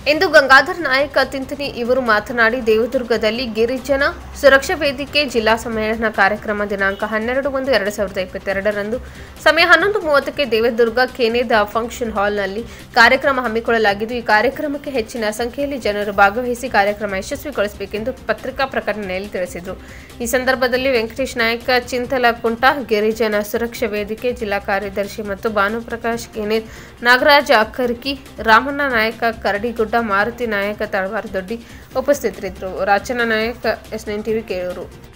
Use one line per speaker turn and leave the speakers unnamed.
ಎಂದು ಗಂಗಾಧರ್ ನಾಯಕ ತಿಂತನಿ ಇವರು ಮಾತನಾಡಿ ದೇವದುರ್ಗದಲ್ಲಿ ಗಿರಿಜನ ಸುರಕ್ಷಾ ವೇದಿಕೆ ಜಿಲ್ಲಾ ಸಮ್ಮೇಳನ ಕಾರ್ಯಕ್ರಮ ದಿನಾಂಕ ಹನ್ನೆರಡು ಒಂದು ಎರಡು ಸಾವಿರದ ಇಪ್ಪತ್ತೆರಡರಂದು ಸಮಯ ಹನ್ನೊಂದು ಮೂವತ್ತಕ್ಕೆ ದೇವದುರ್ಗ ಕೆನೆದ ಫಂಕ್ಷನ್ ಹಾಲ್ನಲ್ಲಿ ಕಾರ್ಯಕ್ರಮ ಹಮ್ಮಿಕೊಳ್ಳಲಾಗಿದ್ದು ಈ ಕಾರ್ಯಕ್ರಮಕ್ಕೆ ಹೆಚ್ಚಿನ ಸಂಖ್ಯೆಯಲ್ಲಿ ಜನರು ಭಾಗವಹಿಸಿ ಕಾರ್ಯಕ್ರಮ ಯಶಸ್ವಿಗೊಳಿಸಬೇಕೆಂದು ಪತ್ರಿಕಾ ಪ್ರಕಟಣೆಯಲ್ಲಿ ತಿಳಿಸಿದರು ಈ ಸಂದರ್ಭದಲ್ಲಿ ವೆಂಕಟೇಶ್ ನಾಯಕ ಚಿಂತಲಕುಂಟ ಗಿರಿಜನ ಸುರಕ್ಷಾ ವೇದಿಕೆ ಜಿಲ್ಲಾ ಕಾರ್ಯದರ್ಶಿ ಮತ್ತು ಭಾನುಪ್ರಕಾಶ್ ಕೆನೇತ್ ನಾಗರಾಜ ಅಕ್ಕರ್ಕಿ ರಾಮಣ್ಣ ನಾಯಕ ಕರಡಿಗುಡ್ಡ ಮಾರುತಿ ನಾಯಕ ತಳವಾರ ದೊಡ್ಡಿ ಉಪಸ್ಥಿತರಿದ್ದರು ರಾಚನ ನಾಯಕ ಎಸ್ ನೈನ್ ಟಿವಿ ಕೇಳೂರು